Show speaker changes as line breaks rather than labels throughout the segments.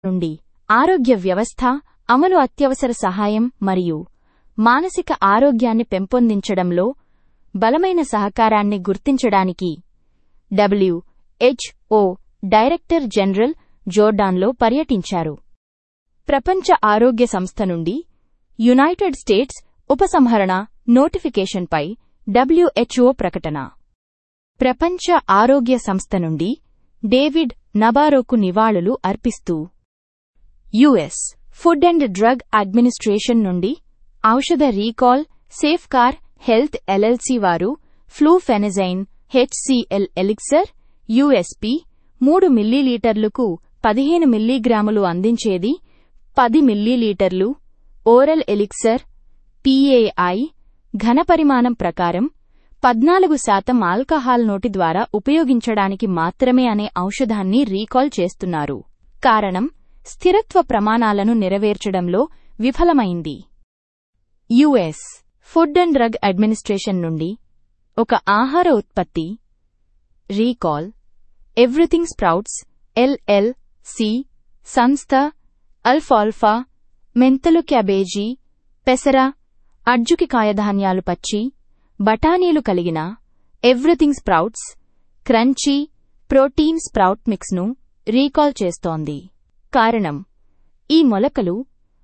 నుండి ఆరోగ్య వ్యవస్థ అమలు అత్యవసర సహాయం మరియు మానసిక ఆరోగ్యాన్ని పెంపొందించడంలో బలమైన సహకారాన్ని గుర్తించడానికి డబ్ల్యూహెచ్ఓ డైరెక్టర్ జనరల్ జోర్డాన్లో పర్యటించారు ప్రపంచ ఆరోగ్య సంస్థ నుండి యునైటెడ్ స్టేట్స్ ఉపసంహరణ నోటిఫికేషన్పై డబ్ల్యూహెచ్ఓ ప్రకటన ప్రపంచ ఆరోగ్య సంస్థ నుండి డేవిడ్ నబారోకు నివాళులు అర్పిస్తూ US food and drug administration నుండి ఔషధ రీకాల్ సేఫ్కార్ హెల్త్ ఎల్ఎల్సీ వారు ఫ్లూఫెనజైన్ హెచ్సిఎల్ ఎలిక్సర్ యుఎస్పి మూడు మిల్లీలీటర్లకు పదిహేను మిల్లీగ్రాములు అందించేది పది మిల్లీలీటర్లు ఓరల్ ఎలిక్సర్ పిఏఐ ఘనపరిమాణం ప్రకారం పద్నాలుగు శాతం ఆల్కహాల్ నోటి ద్వారా ఉపయోగించడానికి మాత్రమే అనే ఔషధాన్ని రీకాల్ చేస్తున్నారు కారణం స్థిరత్వ ప్రమాణాలను నెరవేర్చడంలో విఫలమైంది US food and drug administration నుండి ఒక ఆహార ఉత్పత్తి recall everything sprouts LL C సంస్థ అల్ఫాల్ఫా మెంతలు క్యాబేజీ పెసర అడ్జుకి కాయధాన్యాలు పచ్చి బఠానీలు కలిగిన everything sprouts crunchy protein sprout మిక్స్ను రీకాల్ చేస్తోంది కారణం ఈ మొలకలు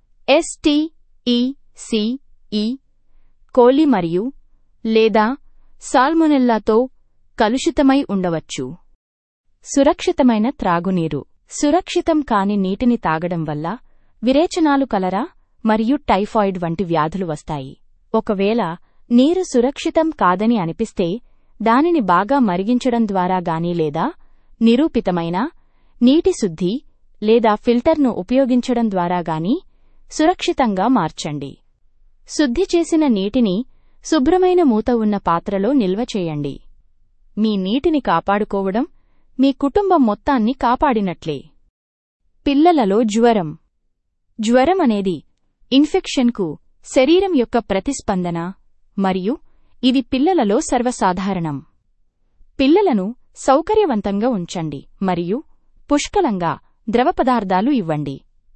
ఎస్టీఈసిఈ కోలి మరియు లేదా సాల్మొనెల్లాతో కలుషితమై ఉండవచ్చు సురక్షితమైన త్రాగునీరు సురక్షితం కాని నీటిని తాగడం వల్ల విరేచనాలు కలరా మరియు టైఫాయిడ్ వంటి వ్యాధులు వస్తాయి ఒకవేళ నీరు సురక్షితం కాదని అనిపిస్తే దానిని బాగా మరిగించడం ద్వారా గాని లేదా నిరూపితమైన నీటి శుద్ధి లేదా ఫిల్టర్ను ఉపయోగించడం ద్వారా గాని సురక్షితంగా మార్చండి శుద్ధి చేసిన నీటిని శుభ్రమైన మూత ఉన్న పాత్రలో నిల్వ చేయండి మీ నీటిని కాపాడుకోవడం మీ కుటుంబం మొత్తాన్ని కాపాడినట్లే పిల్లలలో జ్వరం జ్వరం అనేది ఇన్ఫెక్షన్కు శరీరం యొక్క ప్రతిస్పందన మరియు ఇది పిల్లలలో సర్వసాధారణం పిల్లలను సౌకర్యవంతంగా ఉంచండి మరియు పుష్కలంగా ద్రవ పదార్థాలు ఇవ్వండి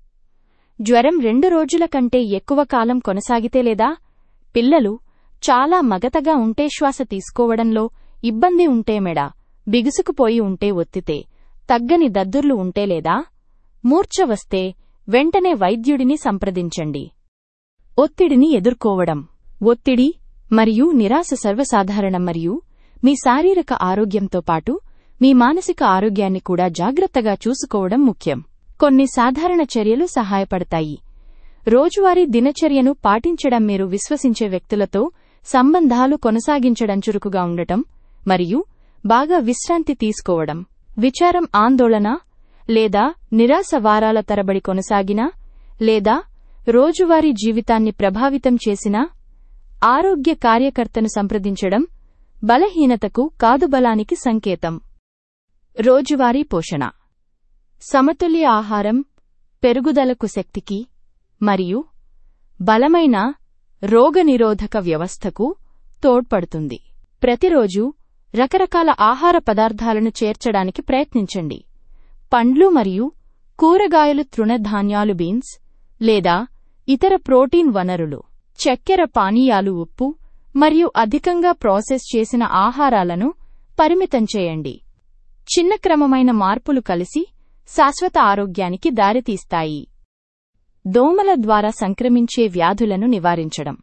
జ్వరం రెండు రోజుల కంటే ఎక్కువ కాలం కొనసాగితే లేదా పిల్లలు చాలా మగతగా ఉంటే శ్వాస తీసుకోవడంలో ఇబ్బంది ఉంటే మెడ బిగుసుకుపోయి ఉంటే ఒత్తితే తగ్గని దద్దుర్లు ఉంటే లేదా మూర్ఛ వస్తే వెంటనే వైద్యుడిని సంప్రదించండి ఒత్తిడిని ఎదుర్కోవడం ఒత్తిడి మరియు నిరాశ సర్వసాధారణం మరియు మీ శారీరక ఆరోగ్యంతో పాటు మీ మానసిక ఆరోగ్యాన్ని కూడా జాగ్రత్తగా చూసుకోవడం ముఖ్యం కొన్ని సాధారణ చర్యలు సహాయపడతాయి రోజువారీ దినచర్యను పాటించడం మీరు విశ్వసించే వ్యక్తులతో సంబంధాలు కొనసాగించడం చురుకుగా ఉండటం మరియు బాగా విశ్రాంతి తీసుకోవడం విచారం ఆందోళన లేదా నిరాశ వారాల తరబడి కొనసాగినా లేదా రోజువారీ జీవితాన్ని ప్రభావితం చేసినా ఆరోగ్య కార్యకర్తను సంప్రదించడం బలహీనతకు కాదుబలానికి సంకేతం రోజువారీ పోషణ సమతుల్య ఆహారం పెరుగుదలకు శక్తికి మరియు బలమైన రోగనిరోధక వ్యవస్థకు తోడ్పడుతుంది ప్రతిరోజు రకరకాల ఆహార పదార్థాలను చేర్చడానికి ప్రయత్నించండి పండ్లు మరియు కూరగాయలు తృణధాన్యాలు బీన్స్ లేదా ఇతర ప్రోటీన్ వనరులు చక్కెర పానీయాలు ఉప్పు మరియు అధికంగా ప్రాసెస్ చేసిన ఆహారాలను పరిమితం చేయండి చిన్న క్రమమైన మార్పులు కలిసి శాశ్వత ఆరోగ్యానికి దారితీస్తాయి దోమల ద్వారా సంక్రమించే వ్యాధులను నివారించడం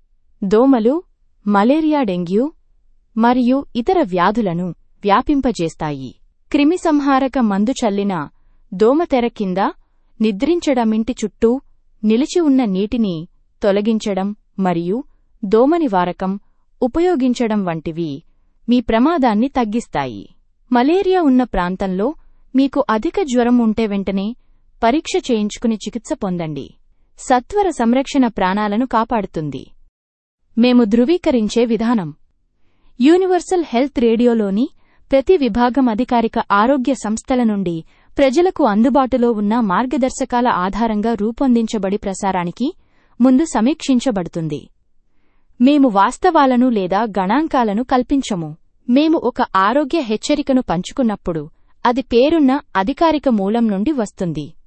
దోమలు మలేరియా డెంగ్యూ మరియు ఇతర వ్యాధులను వ్యాపింపజేస్తాయి క్రిమిసంహారక మందు చల్లిన దోమతెర కింద నిద్రించడమింటి చుట్టూ నిలిచి ఉన్న నీటిని తొలగించడం మరియు దోమ నివారకం ఉపయోగించడం వంటివి మీ ప్రమాదాన్ని తగ్గిస్తాయి మలేరియా ఉన్న ప్రాంతంలో మీకు అధిక జ్వరం ఉంటే వెంటనే పరీక్ష చేయించుకుని చికిత్స పొందండి సత్వర సంరక్షణ ప్రాణాలను కాపాడుతుంది మేము ధృవీకరించే విధానం యూనివర్సల్ హెల్త్ రేడియోలోని ప్రతి విభాగం అధికారిక ఆరోగ్య సంస్థల నుండి ప్రజలకు అందుబాటులో ఉన్న మార్గదర్శకాల ఆధారంగా రూపొందించబడి ప్రసారానికి ముందు సమీక్షించబడుతుంది మేము వాస్తవాలను లేదా గణాంకాలను కల్పించము మేము ఒక ఆరోగ్య హెచ్చరికను పంచుకున్నప్పుడు అది పేరున్న అధికారిక మూలం నుండి వస్తుంది